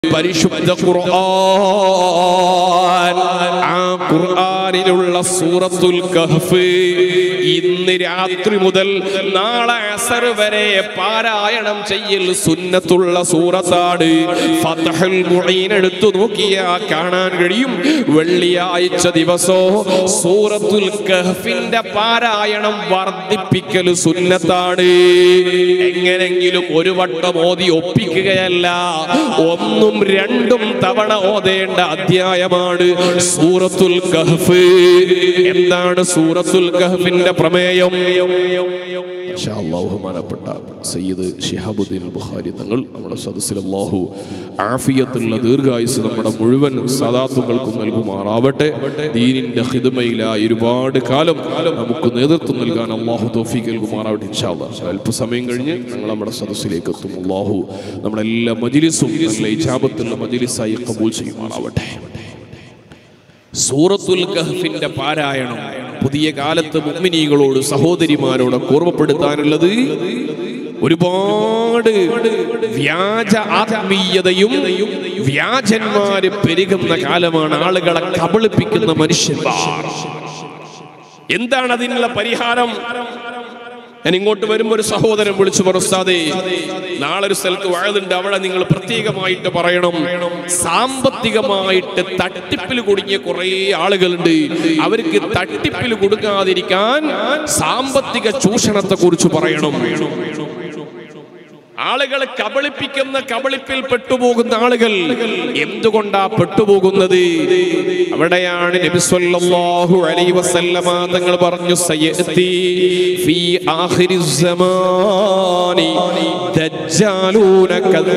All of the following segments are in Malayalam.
പരിശുദ്ധ ഖുർആൻ ആ ഖുർആനിലുള്ള സൂറത്തുൽ കഹ്ഫ് ഇന്ന് രാത്രി മുതൽ നാളെ അസർ വരെ പാരായണം ചെയ്യൽ സുന്നത്തുള്ള സൂറത്താണ് ഫതഹുൽ മുഈൻ എടുത്തു നോക്കിയാൽ കാണാൻ കഴിയും വെള്ളിയാഴ്ച ദിവസോ സൂറത്തുൽ കഹ്ഫിന്റെ പാരായണം വർദ്ധിപ്പിക്കൽ സുന്നത്താണ് എങ്ങനെങ്കിലും ഒരു വട്ടം ഓതി ഒപ്പിക്കുകയല്ല ഒന്നും രണ്ടും തവണ ഓതേണ്ട അധ്യായമാണ് സൂറത്തുൽ കഹ്ഫ് എന്താണ് സൂറത്തുൽ കഹ്ഫിന്റെ പ്രമേയം ഇൻഷാ അല്ലാഹു ബഹുമാനപ്പെട്ട സയ്യിദ് ഷിഹാബുദ്ദീൻ ബുഖാരി തങ്ങൾ നമ്മുടെ സദസ്സിൽ അല്ലാഹു ആഫിയത്തുള്ള ദീർഘായുസ് നമ്മുടെ മുഴുവൻ സദാത്തുക്കൾക്കും നൽകുമാറാവട്ടെ ദീനിന്റെ ഹിദമയിലായി ഒരുപാട് കാലം നമുക്ക് നേതൃത്വം നൽകാൻ അള്ളാഹു തോഫീക്ക് നൽകുമാറാവട്ടെ ഇൻഷാ അല്ലാഹ് അല്പസമയം കഴിഞ്ഞ് ഞങ്ങൾ നമ്മുടെ സദസ്സിലേക്ക് എത്തും അള്ളാഹു നമ്മുടെ എല്ലാ മജിലിസും നല്ല ഇജാബത്തുള്ള മജിലിസായി കബൂൽ ചെയ്യുമാറാവട്ടെ സൂറത്തുൽ കഹ്ഫിന്റെ പാരായണം പുതിയ കാലത്ത് മുഅ്മിനീകളോട് സഹോദരിമാരോട് ഓർമ്മപ്പെടുത്താനുള്ളത് ഒരുപാട് വ്യാജ ആത്മീയതയും വ്യാജന്മാര് പെരുകുന്ന കാലമാണ് ആളുകളെ കബളിപ്പിക്കുന്ന മനുഷ്യന്മാർ എന്താണ് അതിനുള്ള പരിഹാരം ഞാൻ ഇങ്ങോട്ട് വരുമ്പോൾ ഒരു സഹോദരൻ വിളിച്ചു പറസ്താതെ നാളെ ഒരു സ്ഥലത്ത് വാഴുന്നുണ്ട് അവിടെ നിങ്ങൾ പ്രത്യേകമായിട്ട് പറയണം സാമ്പത്തികമായിട്ട് തട്ടിപ്പിൽ കുടുങ്ങിയ കുറെ ആളുകളുണ്ട് അവർക്ക് തട്ടിപ്പിൽ കൊടുക്കാതിരിക്കാൻ സാമ്പത്തിക ചൂഷണത്തെ കുറിച്ച് പറയണം ആളുകളെ കബളിപ്പിക്കുന്ന കബളിപ്പിൽ പെട്ടുപോകുന്ന ആളുകൾ എന്തുകൊണ്ടാ പെട്ടുപോകുന്നത് അവിടെയാണ് നബി സല്ലല്ലാഹു അലൈഹി വസല്ലമ തങ്ങൾ പറഞ്ഞു സയഅതി ഫീ ആഖിരി സമാനി ദജ്ജാലൂന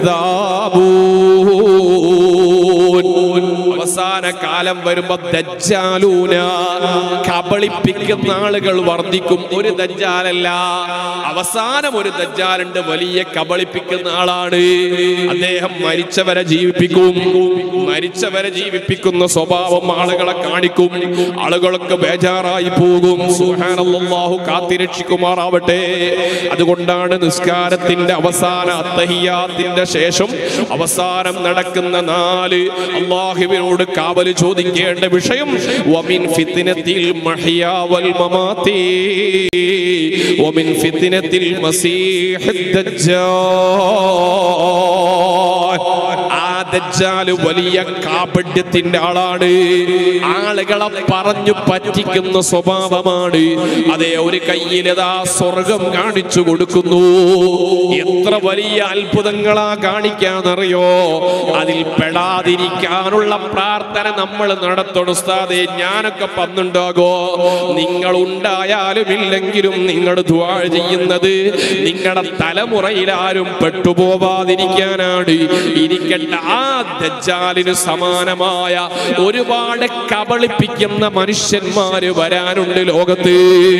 കദ്ദാബൂൻ അവസാന കാലം വരുമ്പോ ദജ്ജാലൂന കബളിപ്പിക്കുന്ന ആളുകൾ വർദ്ധിക്കും ഒരു ദജ്ജാലല്ല അവസാനം ഒരു ദജ്ജാലുണ്ട് വലിയ കബളിപ്പിക്കുന്ന ആളാണ് അദ്ദേഹം മരിച്ചവരെ ജീവിപ്പിക്കും മരിച്ചവരെ ജീവിപ്പിക്കുന്ന സ്വഭാവം ആളുകളെ കാണിക്കും ആളുകളൊക്കെ ബേജാറായി പോകും സുബ്ഹാനല്ലാഹു കാത്തിരക്ഷിക്കുമാറാവട്ടെ അതുകൊണ്ടാണ് നിസ്കാരത്തിന്റെ അവസാന അത്തഹിയാത്തിന്റെ ശേഷം അവസാനം നടക്കുന്ന നാല് അള്ളാഹുവിനോട് കാവല് ചോദിക്കേണ്ട വിഷയം വമിൻ ഫിത്നത്തിൽ മഹിയ വൽ മമാത്തി വമിൻ ഫിത്നത്തിൽ മസീഹ് ദജ്ജാൽ ആ ദജ്ജാല് വലിയ കാപഡ്യത്തിന്റെ ആളാണ് ആളുകളെ പറഞ്ഞു പറ്റിക്കുന്ന സ്വഭാവമാണ് അതേ ഒരു കയ്യിലതാ സ്വർഗം കാണിച്ചു കൊടുക്കുന്നു എത്ര വലിയ അത്ഭുതങ്ങളാ കാണിക്കാന്നറിയോ അതിൽ പെടാതിരിക്കാനുള്ള പ്രാർത്ഥന നമ്മൾ നടത്തണം ഉസ്താദേ ഞാനൊക്കെ പന്നുണ്ടാകോ നിങ്ങൾ ഉണ്ടായാലും ഇല്ലെങ്കിലും നിങ്ങൾ ദ്വാ ചെയ്യുന്നത് നിങ്ങളുടെ തലമുറയിൽ ആരും പെട്ടുപോവാതിരിക്കാനാണ് ഇരിക്കട്ടെ ആ ദജ്ജാലിന് സമാനമായ ഒരുപാട് കബളിപ്പിക്കുന്ന മനുഷ്യന്മാര് വരാനുണ്ട് ലോകത്ത്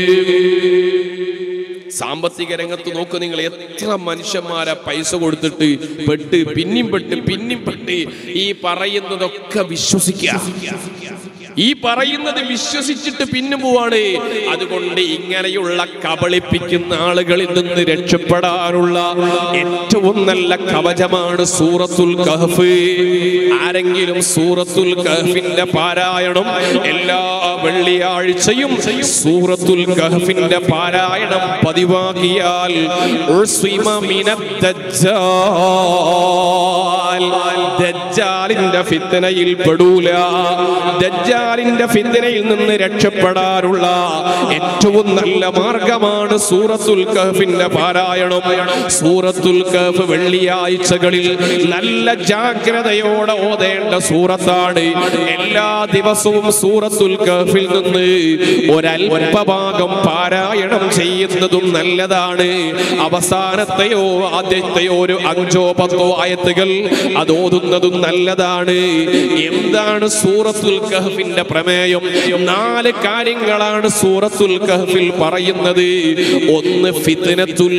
സാമ്പത്തിക രംഗത്ത് നോക്ക് നിങ്ങൾ എത്ര മനുഷ്യന്മാരെ പൈസ കൊടുത്തിട്ട് പെട്ട് പിന്നെയും പെട്ട് പിന്നെയും പെട്ട് ഈ പറയുന്നതൊക്കെ വിശ്വസിക്കുക ഈ പറയുന്നത് വിശ്വസിച്ചിട്ട് പിന്നു പോവാണ് അതുകൊണ്ട് ഇങ്ങനെയുള്ള കബളിപ്പിക്കുന്ന ആളുകളിൽ നിന്ന് രക്ഷപ്പെടാനുള്ള ഏറ്റവും നല്ല കവചമാണ് സൂറത്തുൽ കഹഫ് ആരെങ്കിലും സൂറത്തുൽ കഹഫിന്റെ പാരായണം എല്ലാ വെള്ളിയാഴ്ചയും സൂറത്തുൽ കഹഫിന്റെ പാരായണം പതിവാക്കിയാൽ ഉസ്വിമ മിനദ് ദജ്ജാൽ. ദജ്ജാലിന്റെ ഫിത്തനയിൽ പെടൂല ദജ്ജാലിന്റെ ഫിത്തനയിൽ നിന്ന് രക്ഷപ്പെടാനുള്ള ഏറ്റവും നല്ല മാർഗമാണ് സൂറത്തുൽ കഹഫിന്റെ പാരായണം സൂറത്തുൽ കഹഫ് വെള്ളിയാഴ്ചകളിൽ നല്ല ജാഗ്രതയോടെ ഓതേണ്ട സൂറത്താണ് എല്ലാ ദിവസവും സൂറത്തുൽ കഹഫിൽ നിന്ന് ഒരൽപഭാഗം പാരായണം ചെയ്യുന്നതും നല്ലതാണ് അവസാനത്തെയോ ആദ്യത്തെയോ ഒരു അഞ്ചോ പത്തോ ആയത്തുകൾ അത് ഓതുന്നതും നല്ലതാണ് എന്താണ് സൂറത്തുൽ കഹഫിന്റെ കഹഫിന്റെ പ്രമേയം നാല് കാര്യങ്ങളാണ് സൂറത്തുൽ കഹഫിൽ പറയുന്നത് ഒന്ന് ഫിത്നത്തുൽ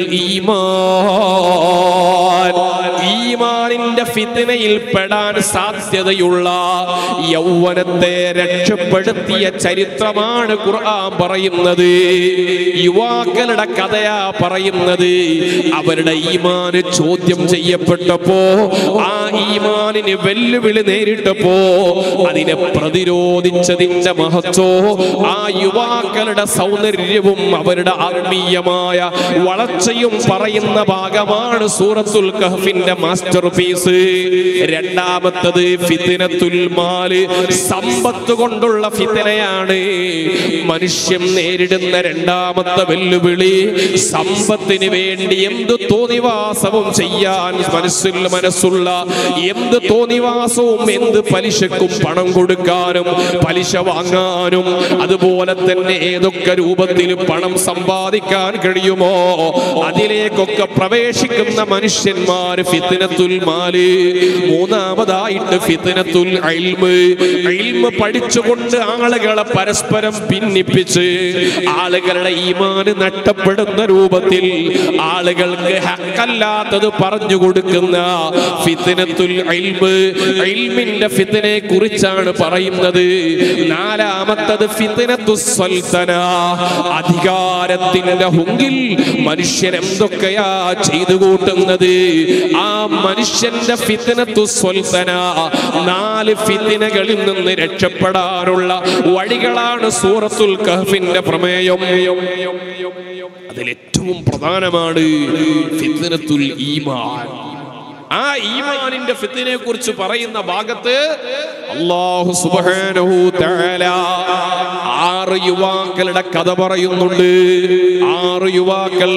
ഈമാൻ ഈമാനിന്റെ ഫിത്നയിൽ പെടാൻ സാധ്യതയുള്ള യൗവനത്തെ രക്ഷപ്പെടുത്തിയ ചരിത്രമാണ് ഖുർആൻ പറയുന്നത് യുവാക്കളുടെ കഥയാ പറയുന്നത് അവരുടെ ഈമാന് ചോദ്യം ചെയ്യപ്പെട്ടപ്പോ ആ ഈമാനിന് വെല്ലുവിളി നേരിട്ടപ്പോ അതിനെ പ്രതിരോധിച്ചതിന്റെ മഹത്വോ ആ യുവാക്കളുടെ സൗന്ദര്യവും അവരുടെ ആത്മീയമായ വളർച്ചയും പറയുന്ന ഭാഗമാണ് സൂറത്തുൽ കഹഫിന്റെ മാസ്റ്റർ പീസ് രണ്ടാമത്തത് ഫിത്തിനത്തുൽ മാല് സമ്പത്ത് കൊണ്ടുള്ള ഫിത്തനയാണ് മനുഷ്യൻ നേരിടുന്ന രണ്ടാമത്തെ വെല്ലുവിളി സമ്പത്തിന് വേണ്ടി എന്ത് തോന്നിവാസവും ചെയ്യാൻ മനസ്സിൽ മനസ്സുള്ള എന്ത് തോന്നിവാസവും എന്ത് പലിശക്കും പണം കൊടുക്കാനും പലിശ വാങ്ങാനും അതുപോലെ തന്നെ ഏതൊക്കെ രൂപത്തിൽ പണം സമ്പാദിക്കാൻ കഴിയുമോ അതിലേക്കൊക്കെ പ്രവേശിക്കുന്ന മനുഷ്യന്മാർ ഫിത്തിനത്തുൽ മാല് മൂന്നാമതായിട്ട് ഫിത്തിനത്തുൽ ഇൽമ് ഇൽമ് പഠിച്ചുകൊണ്ട് ആളുകളെ പരസ്പരം ഭിന്നിപ്പിച്ച് ആളുകളുടെ ഈമാന് നഷ്ടപ്പെടുന്ന രൂപത്തിൽ ആളുകൾക്ക് ഹക്കല്ലാത്തത് പറഞ്ഞു കൊടുക്കുന്ന ഫിത്തിനത്തുൽ ഇൽമ് ഇൽമിന്റെ ഫിത്തിനെ കുറിച്ചാണ് പറയുന്നത് നാലാമത്തത് ഫിത്തിനത്തു സ്വൽത്തന അധികാരത്തിന്റെ ഹുങ്കിൽ മനുഷ്യൻ എന്തൊക്കെയാ ചെയ്തു കൂട്ടുന്നത് ആ മനുഷ്യന്റെ ഫിത്തിനത്തു സ്വൽത്തന നാല് ഫിത്തിനകളിൽ നിന്ന് രക്ഷപ്പെടാനുള്ള വഴികളാണ് സൂറത്തുൽ കഹഫിന്റെ പ്രമേയം അതിലേറ്റവും പ്രധാനമാണ് ഫിത്തിനത്തുൽ ഈമാൻ ആ ഈമാനിന്റെ ഫിത്തിനെ കുറിച്ച് പറയുന്ന ഭാഗത്ത് അള്ളാഹു സുബ്ഹാനഹു തആല ആറ് യുവാക്കളുടെ കഥ പറയുന്നുണ്ട് ആറ് യുവാക്കൾ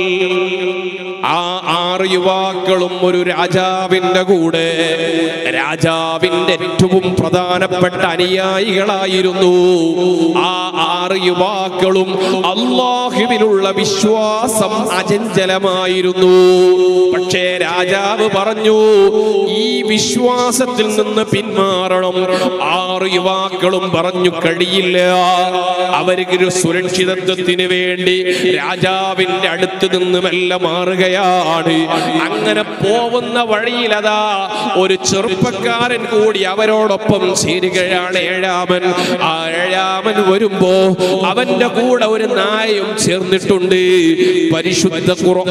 ആ ആറ് യുവാക്കളും ഒരു രാജാവിന്റെ കൂടെ രാജാവിന്റെ ഏറ്റവും പ്രധാനപ്പെട്ട അനുയായികളായിരുന്നു ആ ആറ് യുവാക്കളും അള്ളാഹുവിനുള്ള വിശ്വാസം അചഞ്ചലമായിരുന്നു പക്ഷേ രാജാവ് പറഞ്ഞു ഈ വിശ്വാസത്തിൽ നിന്ന് പിന്മാറണം ആറ് യുവാക്കളും പറഞ്ഞു കഴിയില്ല അവർക്ക് ഒരു സുരക്ഷിതത്വത്തിന് വേണ്ടി രാജാവിന്റെ അടുത്ത് നിന്ന് മെല്ലെ മാറുകയാണ് അങ്ങനെ പോകുന്ന വഴിയിലതാ ഒരു ചെറുപ്പക്കാരൻ കൂടി അവരോടൊപ്പം ചേരുകയാണ് ഏഴാമൻ ആ ഏഴാമൻ വരുമ്പോ അവന്റെ കൂടെ ഒരു നായയും ചേർന്നിട്ടുണ്ട് പരിശുദ്ധ ഖുർആൻ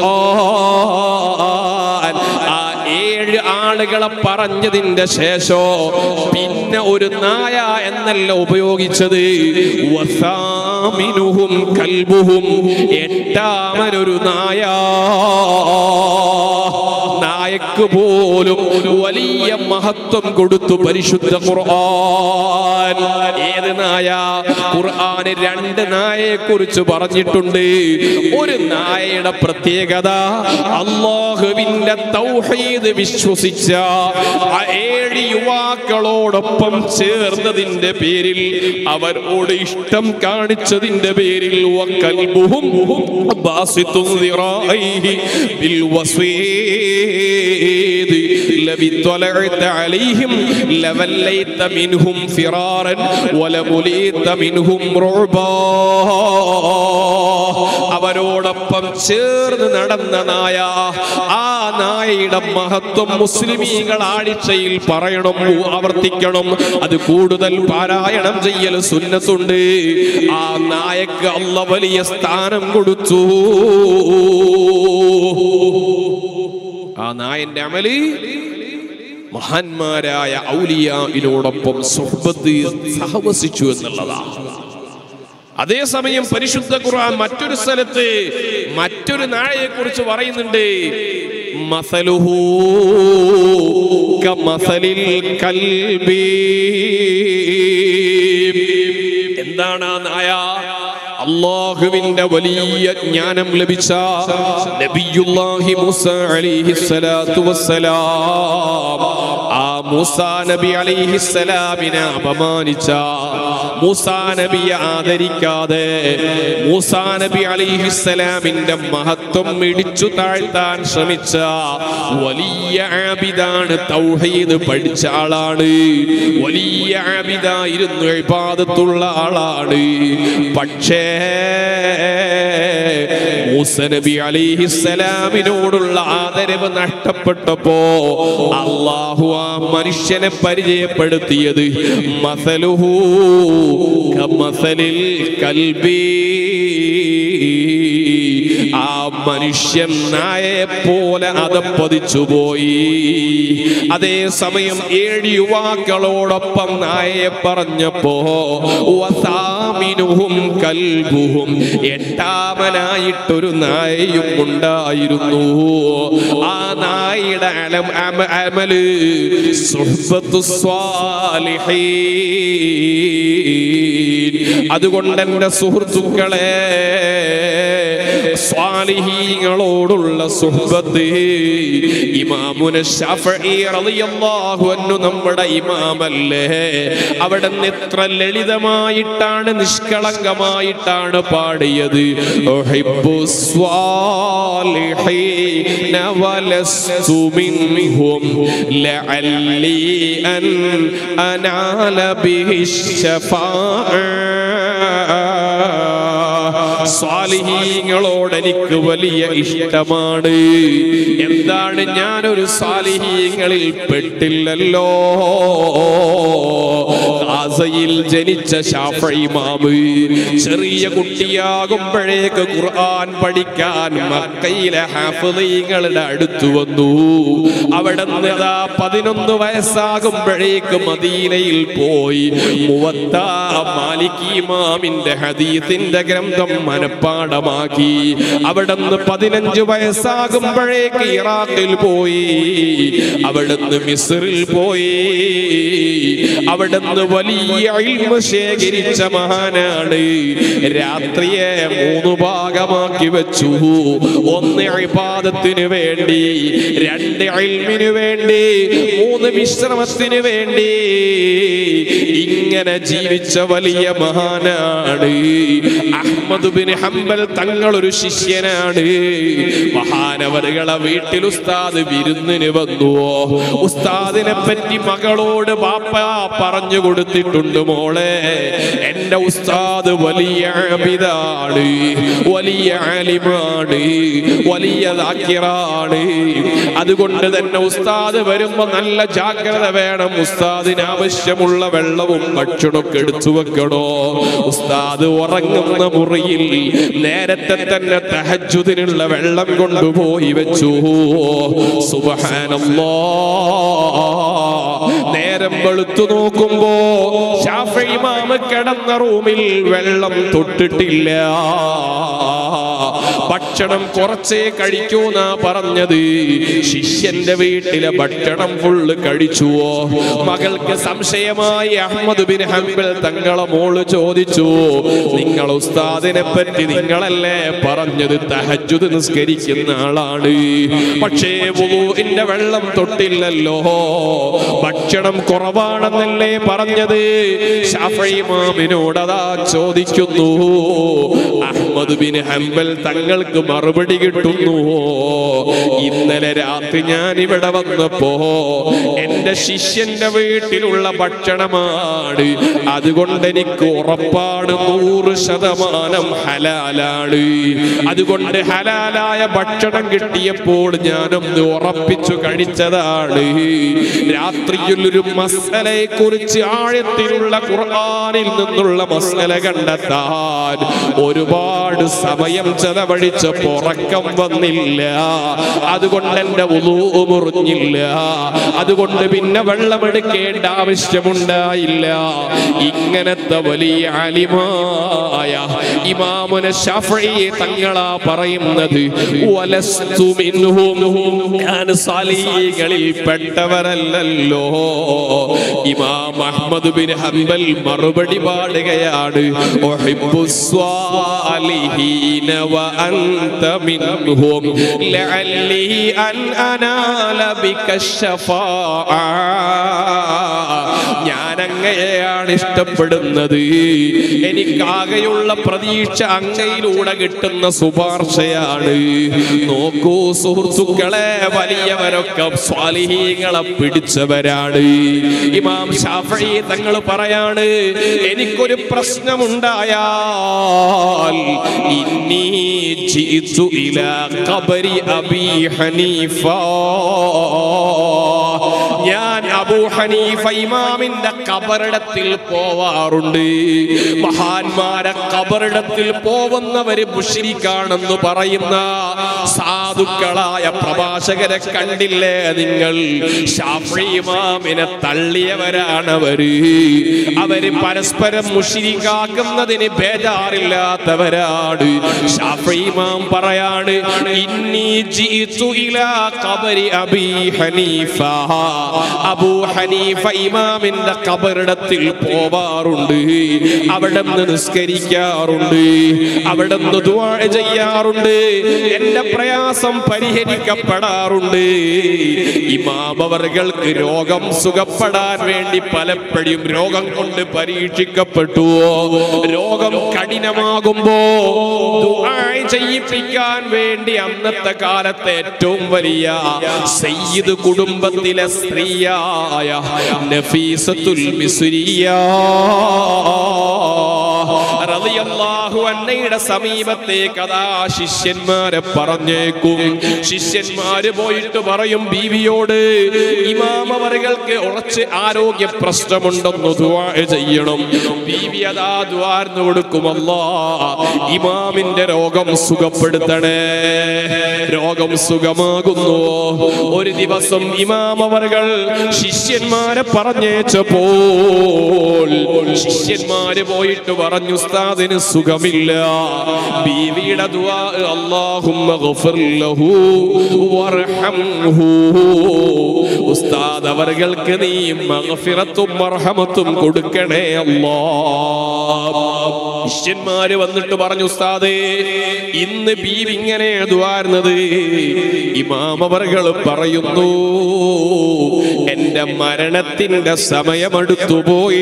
ആ ഏഴ് ആളുകളെ പറഞ്ഞതിന്റെ ശേഷോ പിന്നെ ഒരു നായ എന്നല്ല ഉപയോഗിച്ചത് വസാമിനുഹും കൽബുഹും എട്ടാമനൊരു നായ നായക്ക് പോലും വലിയ മഹത്വം കൊടുത്തു പരിശുദ്ധ ഖുർആൻ ഏത് നായ ഖുർആന് രണ്ട് നായയെ കുറിച്ച് പറഞ്ഞിട്ടുണ്ട് ഒരു നായയുടെ പ്രത്യേകത അള്ളാഹുവിന്റെ തൗഹീദ് വിശ്വസിച്ച ആ ഏഴ് യുവാക്കളോടൊപ്പം ചേർന്നതിന്റെ പേരിൽ അവരോട് ഇഷ്ടം കാണിച്ചതിന്റെ പേരിൽ വക്കൽബുഹും ബാസിത്തും ദിറാഇഹി ബിൽ വസീദ് ലബി ത്വലഅത അലൈഹിം ലവല്ലൈത മിൻഹും ഫിറാറൻ വലമുലീത മിൻഹും റുബാ അവരോടൊപ്പം ചേർന്ന് നടന്ന നായ ആ നായയുടെ മഹത്വം മുസ്ലിമീങ്ങൾ ആഴ്ചയിൽ പറയണം ആവർത്തിക്കണം അത് കൂടുതൽ പാരായണം ചെയ്യൽ സുന്നത്തുണ്ട് ആ നായക്ക് അല്ല വലിയ സ്ഥാനം കൊടുത്തു ആ നായന്റെ അമല് മഹാന്മാരായ ഔലിയായിനോടൊപ്പം സുഹബത്ത് സഹവസിച്ചു എന്നുള്ളതാണ് അതേസമയം പരിശുദ്ധ ഖുർആൻ മറ്റൊരു സ്ഥലത്ത് മറ്റൊരു നാഴയെ കുറിച്ച് പറയുന്നുണ്ട് മസലുഹു കമസലിൽ കൽബി എന്താണ് ആ നായ അള്ളാഹുവിന്റെ വലിയ ജ്ഞാനം ലഭിച്ച നബിയുല്ലാഹി മൂസ അലൈഹി സ്വലാത്തു വസ്സലാം ആ ആ മൂസാ നബി അലിഹിസ്സലാമിനെ അപമാനിച്ച മൂസാ നബിയെ ആദരിക്കാതെ മൂസാ നബി അലിഹിസ്സലാമിന്റെ മഹത്വം ഇടിച്ചു താഴ്ത്താൻ ശ്രമിച്ച വലിയ ആബിദാണ് തൗഹീദ് പഠിച്ച ആളാണ് വലിയ ആബിദായിരുന്നു ഇബാദത്തുള്ള ആളാണ് പക്ഷേ മൂസ നബി അലിഹിസ്സലാമിനോടുള്ള ആദരവ് നഷ്ടപ്പെട്ടപ്പോ അള്ളാഹു ആ മനുഷ്യനെ പരിചയപ്പെടുത്തിയത് മസലുഹു കമസലിൽ കൽബി ആ മനുഷ്യൻ നായെ പോലെ അതപ്പതിച്ചു പോയി അതേസമയം ഏഴ് യുവാക്കളോടൊപ്പം നായയെ പറഞ്ഞപ്പോ വസാമിനുഹും കൽബുഹും എട്ടാമനായിട്ടൊരു നായയും ഉണ്ടായിരുന്നു ആ നായയുടെ അലം അമ- അമല് സുഹ്ബത്തു സ്വാലിഹീൻ അതുകൊണ്ട് എൻ്റെ സുഹൃത്തുക്കളെ സ്വാലിഹീങ്ങളോടുള്ള സുഹബത്ത് ഇമാമുന ശഫഈ റളിയല്ലാഹു അൻഹു നമ്മുടെ ഇമാമല്ലേ അവിടെ നിന്ന് എത്ര ലളിതമായിട്ടാണ് നിഷ്കളങ്കമായിട്ടാണ് പാടിയത് ഉഹിബ്ബു സ്വാലിഹീന വലസ്തു മിൻഹും ലഅല്ലി അൻ അനാല ബിഹി സ്വാലിഹീങ്ങളോട് എനിക്ക് വലിയ ഇഷ്ടമാണ് എന്താണ് ഞാനൊരു സ്വാലിഹീങ്ങളിൽ പെട്ടില്ലല്ലോ ഗാസയിൽ ജനിച്ച ഷാഫിമാമ് ചെറിയ കുട്ടിയാകുമ്പോഴേക്ക് ഖുർആൻ പഠിക്കാൻ മക്കയിലെ ഹാഫിളീങ്ങളുടെ അടുത്തു വന്നു അവിടെ നിന്ന് അതാ പതിനൊന്ന് വയസ്സാകുമ്പോഴേക്ക് മദീനയിൽ പോയി മുവത്ത മാലിക് ഇമാമിന്റെ ഹദീസിന്റെ ഗ്രന്ഥം മനപ്പാടമാക്കി അവിടെ നിന്ന് പതിനഞ്ച് വയസ്സാകുമ്പോഴേക്ക് ഇറാഖിൽ പോയി അവിടെ നിന്ന് മിസ്റിൽ പോയി അവിടെ നിന്ന് വലിയ ഇൽമ ശേഖരിച്ച മഹാനാണ് രാത്രിയെ മൂന്ന് ഭാഗമാക്കി വെച്ചു ഒന്ന് ഇബാദത്തിന് വേണ്ടി രണ്ട് ഇൽമിന് വേണ്ടി മൂന്ന് വിശ്രമത്തിന് വേണ്ടി ഇങ്ങനെ ജീവിച്ച വലിയ മഹാനാണ് അഹ്മദ് ബിൻ ഹംബൽ തങ്ങൾ ഒരു ശിഷ്യനാണ് മഹാനവറുകളെ വീട്ടിൽ ഉസ്താദ് വിരുന്നിന് വന്നുവോ ഉസ്താദിനെ പറ്റി മകളോട് ബാപ്പ പറഞ്ഞു കൊടുത്തിട്ടുണ്ട് മോളെ എന്റെ ഉസ്താദ് വലിയ ആബിദാണ് വലിയ ആലിമാണ് വലിയ ദാക്കിറാണ് അതുകൊണ്ട് തന്നെ ഉസ്താദ് വരുമ്പോ നല്ല ജാഗ്രത വേണം ഉസ്താദിന് ആവശ്യമുള്ള വെള്ളവും ഭക്ഷണമൊക്കെ എടുത്തു വെക്കണോ ഉസ്താദ് ഉറങ്ങുന്ന മുറിയിൽ നേരത്തെ തന്നെ തഹജുദിനുള്ള വെള്ളം കൊണ്ടുപോയി വെച്ചു സുബഹാനല്ലാ നേരം വെളുത്തു നോക്കുമ്പോ ഷാഫി ഇമാമ് കിടന്ന റൂമിൽ വെള്ളം തൊട്ടിട്ടില്ല ഭക്ഷണം കുറച്ചേ കഴിക്കൂന്നാ പറഞ്ഞത് ശിഷ്യന്റെ വീട്ടിലെ ഭക്ഷണം ഫുള്ള് കഴിച്ചുവോ മകൾക്ക് സംശയമായി അഹമ്മദ് ബിൻ ഹംബൽ തങ്ങളെ മോള് ചോദിച്ചു നിങ്ങൾ ഉസ്താദിനെ പറ്റി നിങ്ങളല്ലേ പറഞ്ഞത് തഹജുദ് നിസ്കരിക്കുന്ന ആളാണ് പക്ഷേ വുളൂഇന്റെ വെള്ളം തൊട്ടില്ലല്ലോ ഭക്ഷണം കുറവാണെന്നല്ലേ പറഞ്ഞത് ഷാഫി ഇമാമിനോട് അതാ ചോദിക്കുന്നു അഹമ്മദ് ബിൻ ഹംബൽ തങ്ങൾക്ക് മറുപടി കിട്ടുന്നു ഇന്നലെ രാത്രി ഞാൻ ഇവിടെ വന്നപ്പോ എന്റെ ശിഷ്യന്റെ വീട്ടിലുള്ള ഭക്ഷണമാണ് അതുകൊണ്ട് എനിക്ക് ഉറപ്പാണ് നൂറ് ശതമാനം ഹലാലാണ് അതുകൊണ്ട് ഹലാലായ ഭക്ഷണം കിട്ടിയപ്പോൾ ഞാനൊന്ന് ഉറപ്പിച്ചു കഴിച്ചതാണ് രാത്രിയിൽ ഒരു മസലയെ കുറിച്ച് ആഴത്തിലുള്ള ഖുർആനിൽ നിന്നുള്ള മസല കണ്ടെത്താൻ ഒരുപാട് സമയം ചെലവഴിച്ച ഉറക്കം വന്നില്ല അതുകൊണ്ട് എന്റെ ഉളൂ മുറിഞ്ഞില്ല അതുകൊണ്ട് പിന്നെ വെള്ളമെടുക്കേണ്ട ആവശ്യമുണ്ടായില്ല ഇങ്ങനത്തെ വലിയ അലിമായ ഇമാമുന ഷാഫി തങ്ങളാ പറയുന്നത് വലസ്തു മിൻഹും ഞാൻ സാലികളിൽ പെട്ടവരല്ലല്ലോ ഇമാം അഹ്മദ് ബിൻ ഹംബൽ മറുപടി പാടുകയാണ് ഉഹിബ്ബു സ്വാലിഹീന വ അൻത മിൻഹും ലഅല്ലി അൻ അനാല ബിക ശഫാഅ ഞാൻ അങ്ങയെയാണ് ഇഷ്ടപ്പെടുന്നത് എനിക്കാകെയുള്ള പ്രതീക്ഷ അങ്ങയിലൂടെ കിട്ടുന്ന ശുപാർശയാണ് നോക്കൂ സുഹൃത്തുക്കളെ വലിയവരൊക്കെ സ്വാലിഹീങ്ങളെ പിടിച്ചവരാണ് ഇമാം ഷാഫി തങ്ങൾ പറയാണ് എനിക്കൊരു പ്രശ്നമുണ്ടായാൽ ഇന്നീ ജീതു ഇലാ ഖബരി അബീ ഹനീഫ ഞാൻ അബൂ ഹനീഫ ഇമാമിന്റെ കബറിടത്തിൽ പോവാറുണ്ട് മഹാന്മാരെ കബറിടത്തിൽ പോകുന്നവര് മുഷിരിക്കാണെന്ന് പറയുന്ന സാധുക്കളായ പ്രഭാഷകരെ കണ്ടില്ലേ നിങ്ങൾ ഷാഫി ഇമാമിനെ തള്ളിയവരാണവര് അവര് പരസ്പരം മുഷിരിക്കാക്കുന്നതിന് ബേജാറില്ലാത്തവരാണ് ഷാഫി ഇമാം പറയാണ് ഇന്നി ജീതു ഇലാ ഖബരി അബീ ഹനീഫ അബൂ ഹനീഫ ഇമാമിന്റെ കബറിടത്തിൽ പോവാറുണ്ട് അവിടെ നിന്ന് നിസ്കരിക്കാറുണ്ട് അവിടെ നിന്ന് ദുആ ചെയ്യാറുണ്ട് എന്റെ പ്രയാസം പരിഹരിക്കപ്പെടാറുണ്ട് ഇമാം അവർക്ക് രോഗം സുഖപ്പെടാൻ വേണ്ടി പലപ്പോഴും രോഗം കൊണ്ട് പരീക്ഷിക്കപ്പെട്ടു രോഗം കഠിനമാകുമ്പോ ദുആ ചെയ്യിപ്പിക്കാൻ വേണ്ടി അന്നത്തെ കാലത്തെ ഏറ്റവും വലിയ സയ്യിദ് കുടുംബത്തിലെ സ്ത്രീയായ നഫീസത്തുൽ മിസ്രിയ റളിയല്ലാഹു അന്നയുടെ സമീപത്തേക്ക് അതാ ശിഷ്യന്മാരെ പറഞ്ഞേക്കും ശിഷ്യന്മാര് പോയിട്ട് പറയും ബീവിയോട് ഇമാം അവറുകൾക്ക് ഉറച്ച് ആരോഗ്യ പ്രശ്നമുണ്ടെന്ന് ദുആ ചെയ്യണം ബീവി അതാ ദ്വാർന്നു കൊടുക്കുമല്ലോ ഇമാമിന്റെ രോഗം സുഖപ്പെടുത്തണേ രോഗം സുഖമാകുന്നു ഒരു ദിവസം ഇമാം അവർകൾ ശിഷ്യന്മാരെ പറഞ്ഞേച്ചപ്പോൾ ശിഷ്യന്മാര് പോയിട്ട് പറഞ്ഞു ഉസ്താദിന് സുഖമില്ല ബീവിയുടെ ദുആ അല്ലാഹുമ്മ ഗഫിർ ലഹു വർഹംഹു ഉസ്താദ് അവർക്ക് നീ മഗ്ഫിറത്തും മർഹമത്തും കൊടുക്കണേ അല്ലാ ശിഷ്യന്മാര് വന്നിട്ട് പറഞ്ഞു ഉസ്താദേ ഇന്ന് ബീവി ഇങ്ങനെ ദ്വാരുന്നത് ഇമാം അവർകൾ പറയുന്നു എന്റെ മരണത്തിന്റെ സമയമെടുത്തു പോയി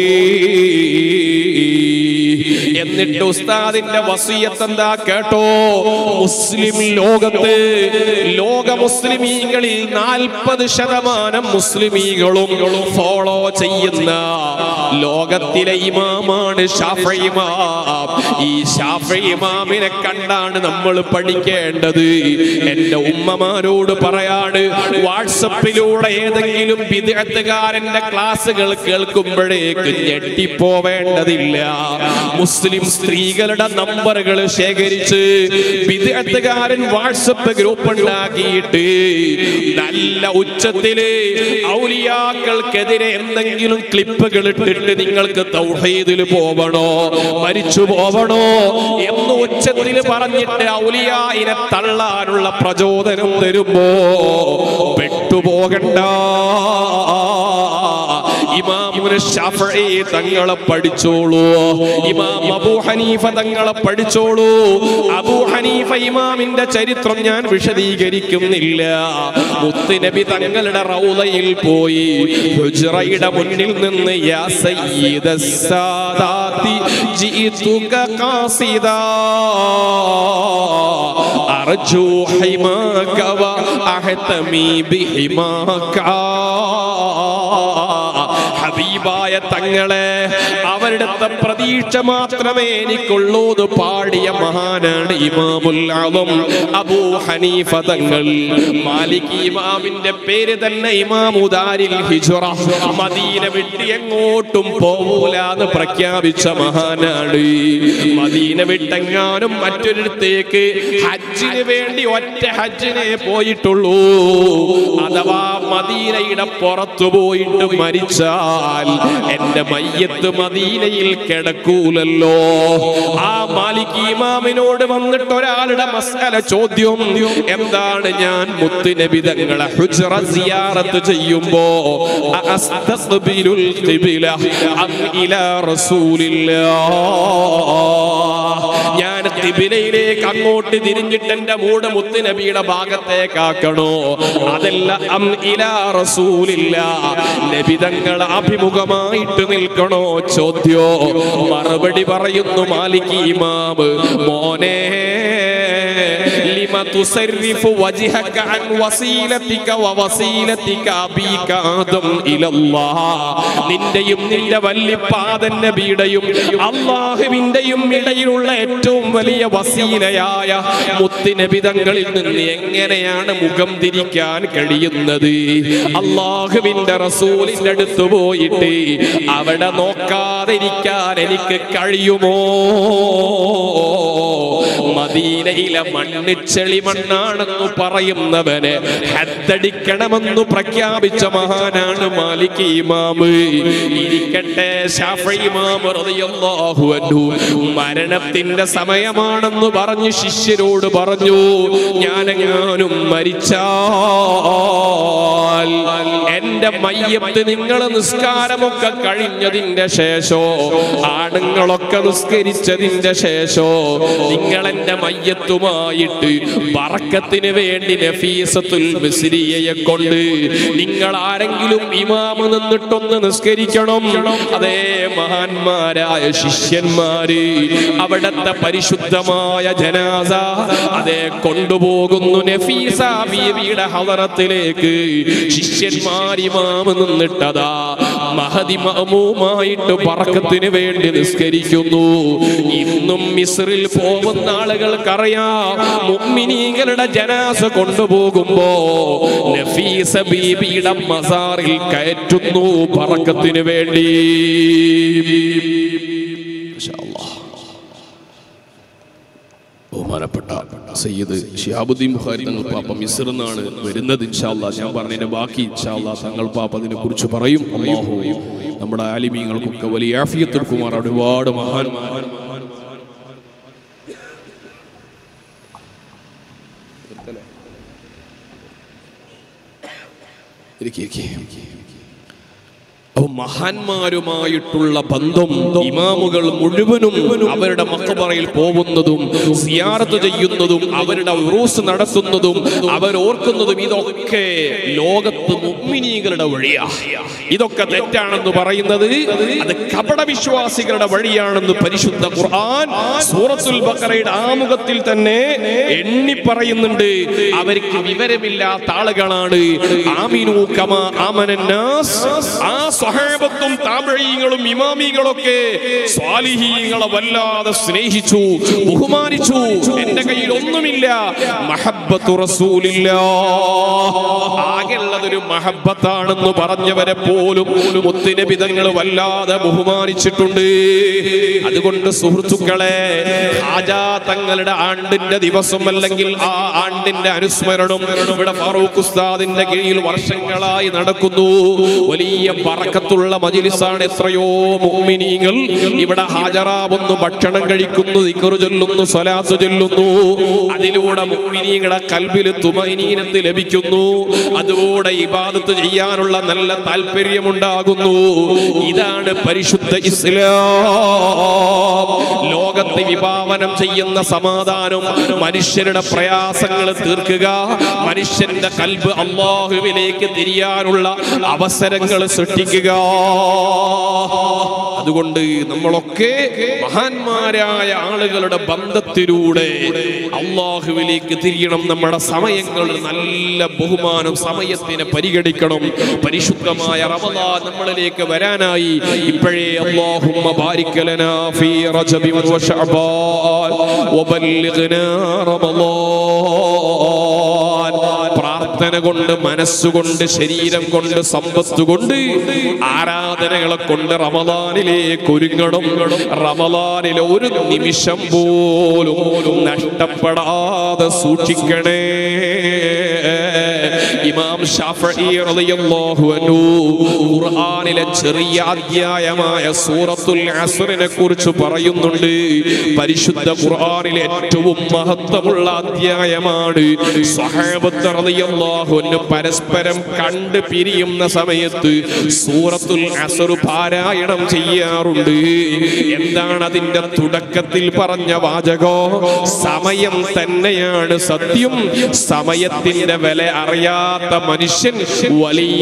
എന്നിട്ട് ഉസ്താദിന്റെ വസീയത്ത് എന്താ കേട്ടോ മുസ്ലിം ലോകത്ത് ലോക മുസ്ലിമീങ്ങളിൽ നാൽപ്പത് ശതമാനം മുസ്ലിമീകളും ഫോളോ ചെയ്യുന്ന ലോകത്തിലെ ഇമാമാണ് ഷാഫി ഇമാം ഈ ഷാഫി ഇമാമിനെ കണ്ടാണ് നമ്മൾ പഠിക്കേണ്ടത് എന്റെ ഉമ്മമാരോട് പറയാണ് വാട്സപ്പിലൂടെ ഏതെങ്കിലും വിദഗ്ധകാരന്റെ ക്ലാസ്സുകൾ കേൾക്കുമ്പോഴേക്ക് ഞെട്ടിപ്പോവേണ്ടതില്ല മുസ്ലിം സ്ത്രീകളുടെ നമ്പറുകൾ ശേഖരിച്ച് വിദഗ്ധകാരൻ വാട്സപ്പ് ഗ്രൂപ്പ് ഉണ്ടാക്കിയിട്ട് നല്ല ഉച്ചത്തില് ഔലിയാക്കൾക്കെതിരെ എന്തെങ്കിലും ക്ലിപ്പുകൾ ഇട്ടിട്ട് നിങ്ങൾക്ക് തൗഹീദിൽ പോവണോ മരിച്ചു പോവണോ എന്ന് ഉച്ചത്തിൽ പറഞ്ഞിട്ട് ഔലിയായിനെ തള്ളാനുള്ള പ്രചോദനം തരുമ്പോ പെട്ടുപോകണ്ട ഇമാമുന് ഷാഫി തങ്ങളെ പഠിച്ചോളൂ ഇമാം അബൂ ഹനീഫ തങ്ങളെ പഠിച്ചോളൂ അബൂ ഹനീഫ ഇമാമിന്റെ ചരിത്രം ഞാൻ വിശദീകരിക്കുന്നില്ല മുത്തുനബി തങ്ങളുടെ റൗലയിൽ പോയി ഹുജ്റയുടെ മുന്നിൽ നിന്ന് യാ സയ്യിദ സാദാതി ജിഇതുക ഖാസിദാ അർജു ഹിമാക വ അഹ്തമി ബിഹിമാക ഹബീബായ തങ്ങളെ അവരുടെ പ്രതീക്ഷ മാത്രമേ എനിക്കുള്ളൂ എന്ന് പാടിയ മഹാനാണ് ഇമാമുൽ ആലം അബൂ ഹനീഫ തങ്ങൾ മാലിക് ഇമാമിന്റെ പേര് തന്നെ ഇമാമുദാരിൽ ഹിജറ മദീന വിട്ട് എങ്ങോട്ടും പോവൂല എന്ന് പ്രഖ്യാപിച്ച മഹാനാണ് മദീന വിട്ടെങ്ങാനും മറ്റൊരിടത്തേക്ക് ഹജ്ജിന് വേണ്ടി ഒറ്റ ഹജ്ജിനെ പോയിട്ടുള്ളൂ അഥവാ മദീനയുടെ പുറത്തു പോയിട്ട് മരിച്ചാൽ മരിച്ചാൽ എന്റെ മയ്യത്ത് മദീനയിൽ കിടക്കൂലല്ലോ ആ മാലിക് ഇമാമിനോട് വന്നിട്ട് ഒരാളുടെ മസാല ചോദ്യം എന്താണ് ഞാൻ മുത്തുനബി തങ്ങളെ ഹുജ്റ സിയാറത്ത് ചെയ്യുമ്പോ അസ്തഖ്ബിലുൽ ഖിബ്ല അം ഇലാ റസൂലില്ലാഹ് ഞാൻ ഖിബ്ലയിലേക്ക് അങ്ങോട്ട് തിരിഞ്ഞിട്ട് എന്റെ മൂട് മുത്തുനബിയുടെ ഭാഗത്തേക്കാക്കണോ അതല്ല അം ഇലാ റസൂലില്ല നബി തങ്ങൾ അഭിമുഖമായിട്ട് നിൽക്കണോ ചോദ്യോ മറുപടി പറയുന്നു മാലിക് ഇമാമ് മോനെ لم تصرف وجهك عن وسيلتك ووسيلتك أبيك آدم إلى الله നിന്റെയും നിന്റെ വല്ലിപ്പാതൻ നബിയുടെയും അള്ളാഹുവിന്റെയും ഇടയിലുള്ള ഏറ്റവും വലിയ വസീലയായ മുത്തിനബിതങ്ങളിൽ നിന്ന് എങ്ങനെയാണ് മുഖം തിരിക്കാൻ കഴിയുന്നത് അള്ളാഹുവിന്റെ റസൂലിന്റെ അടുത്ത് പോയിട്ട് അവിടെ നോക്കാതിരിക്കാൻ എനിക്ക് കഴിയുമോ മദീനയിലെ മണ്ണ് ചെളി മണ്ണാണെന്ന് പറയുന്നവന് ഹദ്ദടിക്കണമെന്ന് പ്രഖ്യാപിച്ച മഹാനാണ് മാലിക് ഇമാമ് ഇരിക്കട്ടെ ഷാഫി ഇമാമ് റളിയല്ലാഹു അൻഹു മരണത്തിന്റെ സമയമാണെന്ന് പറഞ്ഞ് ശിഷ്യരോട് പറഞ്ഞു ഞാനെങ്ങാനും മരിച്ചാൽ എന്റെ മയ്യത്ത് നിങ്ങൾ നിസ്കാരമൊക്കെ കഴിഞ്ഞതിന്റെ ശേഷോ ആണുങ്ങളൊക്കെ നിസ്കരിച്ചതിന്റെ ശേഷോ നിങ്ങൾ എന്റെ മയ്യത്തുമായിട്ട് ബറക്കത്തിന് വേണ്ടി നഫീസത്തുൽ മിസ്രിയയെ കൊണ്ട് നിങ്ങൾ ആരെങ്കിലും ഇമാമ് നിന്നിട്ടൊന്ന് നിസ്കരിക്കണം അതേ മഹാന്മാരായ ശിഷ്യന്മാര് അവിടത്തെ പരിശുദ്ധമായ ജനാസ അതേ കൊണ്ടുപോകുന്നു നഫീസ ബീവിയുടെ ഹവറത്തിലേക്ക് ശിഷ്യന്മാർ ഇമാമ് നിന്നിട്ടതാ മഹതി മഅമൂമായിട്ട് പറക്കത്തിന് വേണ്ടി നിസ്കരിക്കുന്നു ഇന്നും മിസ്രിൽ പോകുന്ന ആളുകൾക്കറിയാം മുഅ്മിനീങ്ങളുടെ ജനാസ കൊണ്ടുപോകുമ്പോ നഫീസ ബീബിയുടെ മസാറിൽ കയറ്റുന്നു പറക്കത്തിന് വേണ്ടി മാഷാ അല്ലാഹ്. ബഹുമാനപ്പെട്ട സയ്യിദ് ഷിഹാബുദ്ദീൻ ബുഖാരി തങ്ങൾ പാപ്പ മിസ്ർ എന്നാണ് വരുന്നത് ഇൻഷാല്ല ഞാൻ പറഞ്ഞതിന്റെ ബാക്കി ഇൻഷാല്ല തങ്ങൾ പാപ്പ അതിനെ കുറിച്ച് പറയും അള്ളാഹു നമ്മുടെ ആലിമീങ്ങൾക്കൊക്കെ വലിയ ആഫിയത്തെടുക്കുമാർ ഒരുപാട് മഹാൻ മഹാൻ ഇരിക്കെ, ഇരിക്കെ. അപ്പൊ മഹാന്മാരുമായിട്ടുള്ള ബന്ധം ഇമാമുകൾ മുഴുവനും അവരുടെ മക്കബറയിൽ പോകുന്നതും സിയാറത്ത് ചെയ്യുന്നതും അവരുടെ ഉറൂസ് നടത്തുന്നതും അവരോർക്കുന്നതും ഇതൊക്കെ ലോകത്ത് മുഗ്മിനീകളുടെ വഴിയാ ഇതൊക്കെ തെറ്റാണെന്ന് പറയുന്നത് അത് കപട വിശ്വാസികളുടെ വഴിയാണെന്ന് പരിശുദ്ധ ഖുർആൻ സൂറത്തുൽ ബഖറയുടെ ആമുഖത്തിൽ തന്നെ എണ്ണി പറയുന്നുണ്ട് അവർക്ക് വിവരമില്ലാത്ത ആളുകളാണ് ആമിനു കമാ ആമനന്നാസ് ആ സ്വഹാബത്തും താപഴീങ്ങളും ഇമാമികളൊക്കെ സ്വാലിഹീങ്ങളെ വല്ലാതെ സ്നേഹിച്ചു ബഹുമാനിച്ചു എന്റെ കയ്യിൽ ഒന്നുമില്ല മഹബത്തു റസൂലില്ല ആകെയുള്ളതൊരു മഹബത്താണെന്ന് പറഞ്ഞവരെ പോലും മുത്തിനബിതങ്ങൾ വല്ലാതെ ബഹുമാനിച്ചിട്ടുണ്ട് അതുകൊണ്ട് സുഹൃത്തുക്കളെ ഹാജാ തങ്ങളുടെ ആണ്ടിന്റെ ദിവസം അല്ലെങ്കിൽ ആ ആണ്ടിന്റെ അനുസ്മരണം ഇവിടെ ഫാറൂഖ് ഉസ്താദിന്റെ കീഴിൽ വർഷങ്ങളായി നടക്കുന്നു വലിയ പറക്കത്തുള്ള മജിലിസാണ് എത്രയോ മുഅ്മിനീങ്ങൾ ഇവിടെ ഹാജറാവുന്നു ഭക്ഷണം കഴിക്കുന്നു ദിക്റ് ചൊല്ലുന്നു സ്വലാത്ത് ചൊല്ലുന്നു അതിലൂടെ മുഅ്മിനീങ്ങളുടെ കൽബിൽ തുമൈനീനത്ത് ലഭിക്കുന്നു അതുകൂടെ ഇബാദത്ത് ചെയ്യാനുള്ള നല്ല താല്പര്യമുണ്ടാകുന്നു ഇതാണ് പരിശുദ്ധ ഇസ്ലാം ലോകത്തെ വിഭാവനം ചെയ്യുന്ന സമാധാനം മനുഷ്യരുടെ പ്രയാസങ്ങൾ തീർക്കുക മനുഷ്യന്റെ കൽബ് അള്ളാഹുവിലേക്ക് തിരിയാനുള്ള അവസരങ്ങൾ സൃഷ്ടിക്കുക അതുകൊണ്ട് നമ്മളൊക്കെ മഹാന്മാരായ ആളുകളുടെ ബന്ധത്തിലൂടെ അള്ളാഹുവിലേക്ക് തിരിയണം നമ്മുടെ സമയങ്ങൾ നല്ല ബഹുമാനം സമയത്തിനെ പരിഗണിക്കണം പരിശുദ്ധമായ റമദാൻ നമ്മളിലേക്ക് വരാനായി ഇപ്പോഴേ അള്ളാഹുമ്മ ബാരിക് ലനാ ഫീ റജബിൻ വശഅബാൻ വബല്ലിഗ്നാ റമളാൻ പ്രാർത്ഥന കൊണ്ട് മനസ്സുകൊണ്ട് ശരീരം കൊണ്ട് സമ്പത്ത് കൊണ്ട് ആരാധനകളെ കൊണ്ട് റമദാനിലേക്ക് ഒരുങ്ങണം റമദാനിലെ ഒരു നിമിഷം പോലും നഷ്ടപ്പെടാതെ സൂക്ഷിക്കണേ ഇമാം ഷാഫഈ റളിയല്ലാഹു അൻഹു ഖുർആനിലെ ചെറിയ അധ്യായമായ സൂറത്തുൽ അസ്റിനെ കുറിച്ച് പറയുന്നുണ്ട് പരിശുദ്ധ ഖുർആനിലെ ഏറ്റവും മഹത്വമുള്ള അധ്യായമാണ് സ്വഹാബത്ത് റളിയല്ലാഹു അൻഹു പരസ്പരം കണ്ട് പിരിയുന്ന സമയത്ത് സൂറത്തുൽ അസ്ർ പാരായണം ചെയ്യാറുണ്ട് എന്താണ് അതിന്റെ തുടക്കത്തിൽ പറഞ്ഞ വാചകോ സമയം തന്നെയാണ് സത്യം സമയത്തിന്റെ വില അറിയാത്ത മനുഷ്യൻ വലിയ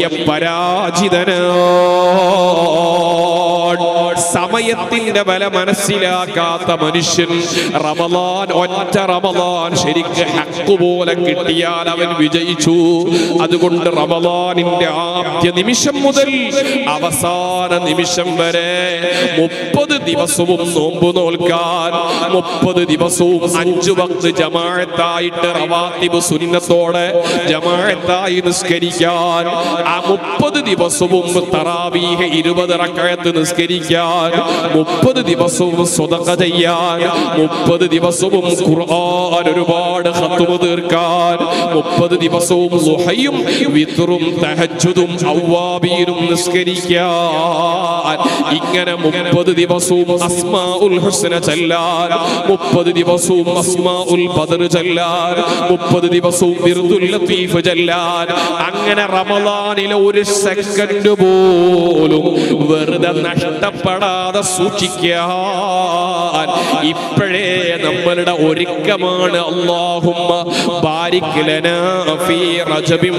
പരാജിതനാണ് സമയത്തിന്റെ വില മനസ്സിലാക്കാത്ത മനുഷ്യൻ റമലാൻ ഒറ്റ റമലാൻ ശരിക്ക് ഹക്കുപോലെ കിട്ടിയാൽ അവൻ വിജയിച്ചു അതുകൊണ്ട് റമലാനിന്റെ ആദ്യ നിമിഷം മുതൽ അവസാന നിമിഷം വരെ മുപ്പത് ദിവസവും നോമ്പ് നോൽക്കാൻ മുപ്പത് ദിവസവും അഞ്ചു വക്ത് ജമാഅത്തായിട്ട് റവാത്തിബ് സുന്നത്തോടെ ജമാഅത്തായി നിസ്കരിക്കാൻ ആ മുപ്പത് ദിവസവും തറാവീഹ് ഇരുപത് റക്കഴത്ത് നിസ്കരിക്കാൻ മുപ്പത് ദിവസവും സ്വതക ചെയ്യാൻ മുപ്പത് ദിവസവും ഖുർആൻ ഒരുപാട് ഖത്മ് തീർക്കാൻ മുപ്പത് ദിവസവും ളുഹയും വിത്റും തഹജ്ജുദും അവ്വാബീനും നിസ്കരിക്കാൻ ഇങ്ങനെ മുപ്പത് ദിവസവും അസ്മാഉൽ ഹുസ്ന ചൊല്ലാൻ മുപ്പത് ദിവസവും അസ്മാഉൽ ബദർ ചൊല്ലാൻ മുപ്പത് ദിവസവും വിർദുൽ ലത്തീഫ് ചൊല്ലാൻ അങ്ങനെ റമളാനിലെ ഒരു സെക്കൻഡ് പോലും വെറുതെ നഷ്ടപ്പെടാതെ സൂക്ഷിക്കാൻ ഇപ്പോഴേ നമ്മളുടെ ഒരുക്കമാണ് അല്ലാഹുമ്മ ബാരിക് ലനാ ഫീ റജബിൻ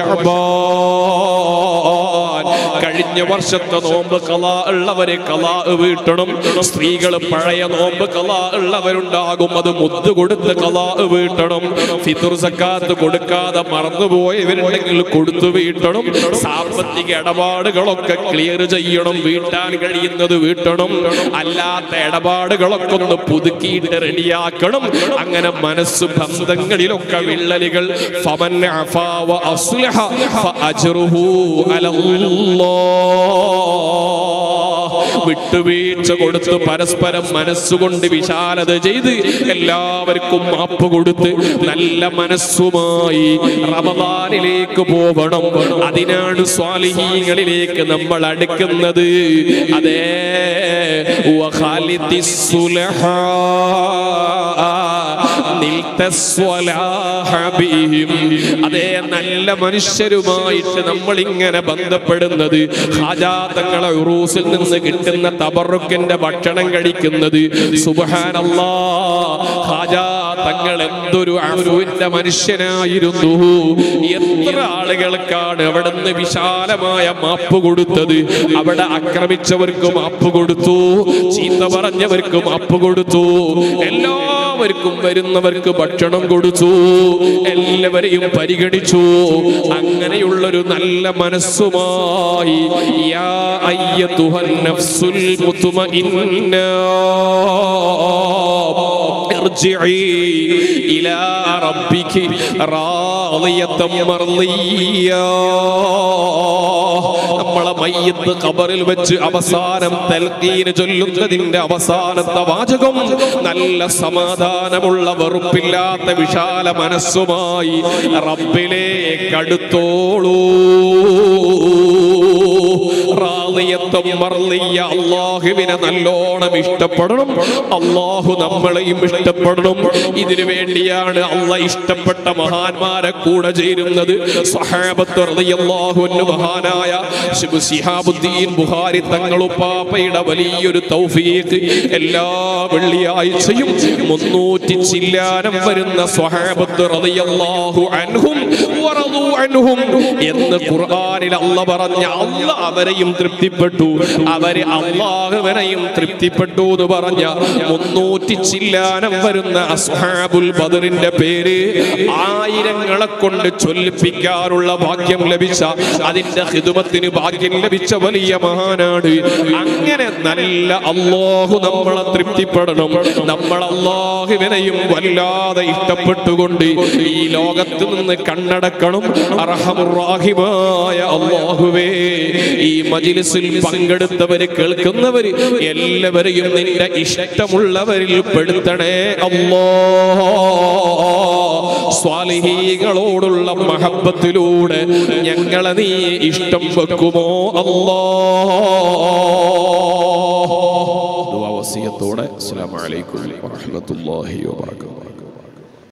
വശഅബാൻ കഴിഞ്ഞ വർഷത്തെ നോമ്പ് കലാ ഉള്ളവരെ കലാ വീട്ടണം സ്ത്രീകൾ പഴയ നോമ്പ് കലാ ഉള്ളവരുണ്ടാകും അത് മുത്ത് കൊടുത്ത് കലാ വീട്ടണം ഫിത്തുർ സക്കാത്ത് കൊടുക്കാതെ മറന്നുപോയവരുണ്ടെങ്കിൽ കൊടുത്തു വീട്ടണം സാമ്പത്തിക ഇടപാടുകളൊക്കെ ക്ലിയർ ചെയ്യണം വീട്ടാൻ കഴിയുന്നത് വീട്ടണം അല്ലാത്ത ഇടപാടുകളൊക്കെ ഒന്ന് പുതുക്കിയിട്ട് റെഡിയാക്കണം അങ്ങനെ മനസ്സ് ബന്ധങ്ങളിലൊക്കെ വിള്ളലുകൾ ഫമൻ അഫാ വ അസ്ലഹ ഫഅജ്റുഹു അലല്ലാഹ് വിട്ടുവീഴ്ച കൊടുത്ത് പരസ്പരം മനസ്സുകൊണ്ട് വിശാലത ചെയ്ത് എല്ലാവർക്കും മാപ്പ് കൊടുത്ത് നല്ല മനസ്സുമായി റമദാനിലേക്ക് പോവണം അതിനാണ് സ്വാലിഹീങ്ങളിലേക്ക് നമ്മൾ അടുക്കുന്നത് അതേ വഖാലിദി സുലഹാ നിൽത്ത സ്വലാഹ ബിഹിം. അതേ നല്ല മനുഷ്യരുമായിട്ട് നമ്മൾ ഇങ്ങനെ ബന്ധപ്പെടുന്നത് ഹാജാതങ്ങളെ ഉറൂസിൽ നിന്ന് കിട്ടുന്ന തബറുക്കിന്റെ ഭക്ഷണം കഴിക്കുന്നത് സുബഹാനല്ലാ ഹാജാ തങ്ങൾ എന്തൊരു അഫുവിന്റെ മനുഷ്യനായിരുന്നു എത്ര ആളുകൾക്കാണ് അവിടുന്ന് വിശാലമായ മാപ്പ് കൊടുത്തത് അവിടെ ആക്രമിച്ചവർക്ക് മാപ്പ് കൊടുത്തു ചീത്ത പറഞ്ഞവർക്ക് മാപ്പ് കൊടുത്തു എല്ലാവർക്കും വരുന്നവർക്ക് ഭക്ഷണം കൊടുത്തു എല്ലാവരെയും പരിഗണിച്ചു അങ്ങനെയുള്ളൊരു നല്ല മനസ്സുമായി യാ അയ്യത്തുഹൻ നഫ്സുൽ മുത്മഇന്ന ارجعي إلى ربك راضية مرضية നമ്മളെ മയ്യത്ത് ഖബറിൽ വെച്ച് അവസാനം തൽക്കീന് ചൊല്ലുന്നതിന്റെ അവസാനത്തെ വാചകം നല്ല സമാധാനമുള്ള വെറുപ്പില്ലാത്ത വിശാല മനസ്സുമായി റബ്ബിലേക്ക് അടുത്തോളൂ റാളിയത്തും മർളിയ അള്ളാഹുവിനെ നല്ലോണം ഇഷ്ടപ്പെടണം അള്ളാഹു നമ്മളെയും ഇഷ്ടപ്പെടണം ഇതിനു വേണ്ടിയാണ് അള്ള ഇഷ്ടപ്പെട്ട മഹാന്മാരെ കൂടെ ചേരുന്നത് സഹാബത്ത് റളിയല്ലാഹു അൻഹു മഹാനായ ശിബ് ശിഹാബുദ്ദീൻ ബുഖാരി തങ്ങളുപ്പാപ്പയുടെ വലിയൊരു തൗഫീഖ് എല്ലാ വെള്ളിയാഴ്ചയും മുന്നൂറ്റി ചില്ലാനം വരുന്ന സ്വഹാബത്ത് റളിയല്ലാഹു അൻഹും വറദു അൻഹും എന്ന് ഖുർആനിൽ അല്ല പറഞ്ഞ അല്ല അവരെയും തൃപ്തിപ്പെട്ടു അവര് അള്ളാഹുവിനെയും തൃപ്തിപ്പെട്ടു എന്ന് പറഞ്ഞ മുന്നൂറ്റി ചില്ലാനം വരുന്ന അസ്ഹാബുൽ ബദറിന്റെ പേര് ആയിരങ്ങളെ കൊണ്ട് ചൊല്ലിപ്പിക്കാനുള്ള ഭാഗ്യം ലഭിച്ച അതിന്റെ ഹിതുമത്തിന് ഭാഗ്യം ലഭിച്ച വലിയ മഹാനാണ് അങ്ങനെ നല്ല അള്ളാഹു നമ്മളെ തൃപ്തിപ്പെടണം നമ്മൾ അള്ളാഹുവിനെയും വല്ലാതെ ഇഷ്ടപ്പെട്ടുകൊണ്ട് ഈ ലോകത്ത് നിന്ന് കണ്ണടക്കണം അർഹമുറാഹിമായ അള്ളാഹുവേ ഈ മജിലിസിൽ പങ്കെടുത്തവര് കേൾക്കുന്നവര് എല്ലാവരെയും നിന്റെ ഇഷ്ടമുള്ളവരിൽ പെടുത്തണേ അല്ലോ സ്വാലിഹീകളോടുള്ള മഹബത്തിലൂടെ ഞങ്ങളെ നീ ഇഷ്ടം വെക്കുമോ അല്ലോ വസിയത്തോടെ അസ്സലാമു അലൈക്കും വറഹ്മത്തുള്ളാഹി വബറകാതുഹു